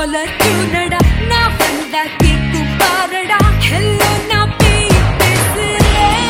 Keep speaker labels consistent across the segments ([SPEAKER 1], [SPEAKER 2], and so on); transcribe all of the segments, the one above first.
[SPEAKER 1] Collar டியூனடா நான் வந்தா கேக்கும் பாரடா ஹலோ நான் பேய் பேசுறேன்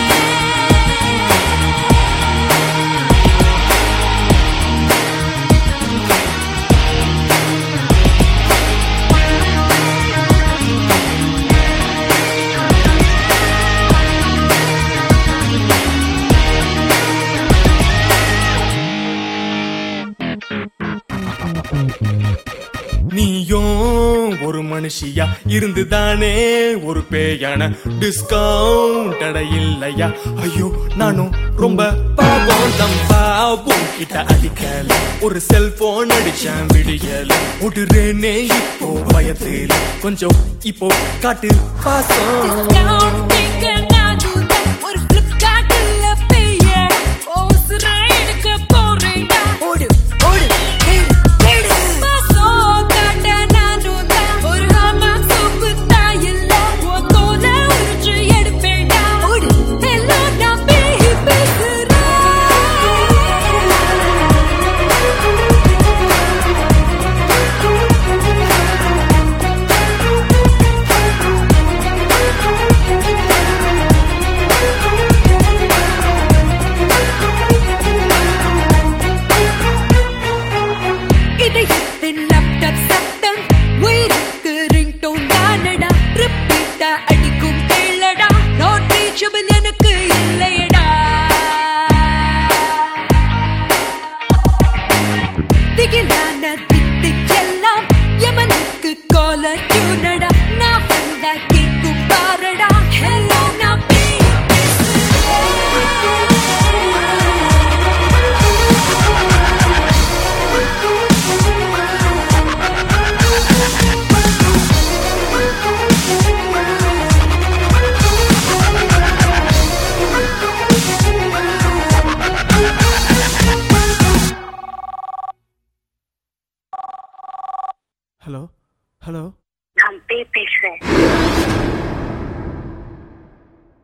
[SPEAKER 2] நீயும் ஒரு மனுஷியா இருந்துதானே ஒரு பேயான டிஸ்கவுண்ட் அட இல்லையா ஐயோ நானும் ரொம்ப பாவம் தம்பா கிட்ட அடிக்கல ஒரு செல்போன் அடிச்சேன் விடியல விடுறேனே இப்போ பயத்துல கொஞ்சம் இப்போ காட்டு பாசம்
[SPEAKER 1] Discounting நானுதான் ஒரு Flipkartல பேய. ஓசுரா எடுக்க போறேன்டா. ஓடு, ஓடு, தேடு, தேடு. பாசம் காட்ட நானுதான் ஒரு ஹமாம் சோப்பு தாயில்ல. உன் தோலை உரிச்சு எடுப்பேன்டா. ஓடு, hello, நான் பேய் பேசுறேன். இதயத்தின் லேப்டாப் சத்தம் உயிருக்கு ரிங்டோன் தானடா ரிப்பீட்டா அடிக்கும் கேளடா நாட் ரீச்சபிள் எனக்கு இல்லையடா திகிலான திட்டுக்கெல்லாம் யமனுக்கு காலர் டியூனடா நான் வந்தா கேக்கும் பாரடா ஹலோ நான் பேய்
[SPEAKER 2] ஹலோ ஹலோ
[SPEAKER 3] நான் பேய் பேசுறேன்